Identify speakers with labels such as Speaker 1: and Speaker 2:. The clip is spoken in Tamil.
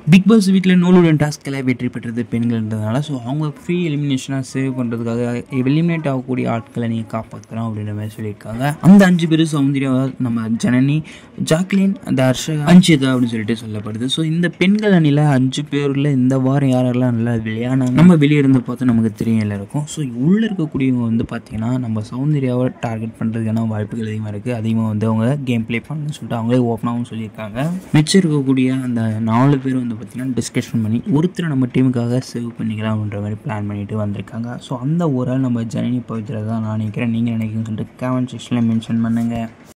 Speaker 1: பிக் பாஸ் வீட்டில் நூலுடன் டாஸ்கில் வெற்றி பெற்றது பெண்கள்ன்றதுனால ஸோ அவங்க ஃப்ரீ எலிமினேஷனாக சேவ் பண்ணுறதுக்காக எலிமினேட் ஆகக்கூடிய ஆட்களை நீங்கள் காப்பாற்றலாம் அப்படின்ற மாதிரி சொல்லியிருக்காங்க அந்த அஞ்சு பேர் சௌந்தர்யா நம்ம ஜனனி ஜாக்லின் தர்ஷகா அஞ்சிதா அப்படின்னு சொல்லிட்டு சொல்லப்படுது ஸோ இந்த பெண்கள் அணியில் அஞ்சு பேரில் இந்த வாரம் யாரெல்லாம் நல்லா விளையாடுனாங்க நம்ம வெளியே இருந்து பார்த்து நமக்கு தெரியும் எல்லாருக்கும் ஸோ உள்ளே இருக்கக்கூடியவங்க வந்து பார்த்தீங்கன்னா நம்ம சௌந்தர்யாவை டார்கெட் பண்ணுறதுக்கான வாய்ப்புகள் அதிகமாக இருக்குது அதிகமாக வந்து அவங்க கேம் ப்ளே பண்ணணும்னு சொல்லிட்டு அவங்களே ஓப்பனாகவும் சொல்லியிருக்காங்க மிச்சம் இருக்கக்கூடிய அந்த நாலு பேர் வந்து பார்த்திங்கன்னா டிஸ்கஷன் பண்ணி ஒருத்தரை நம்ம டீமுக்காக சேவ் பண்ணிக்கலாம் அப்படின்ற மாதிரி பிளான் பண்ணிட்டு வந்திருக்காங்க ஸோ அந்த ஒரு ஆள் நம்ம ஜனனி பவித்ரா தான் நான் நினைக்கிறேன் நீங்கள் நினைக்கிறேன்னு சொல்லிட்டு கமெண்ட் செக்ஷனில் மென்ஷன் பண்ணுங்கள்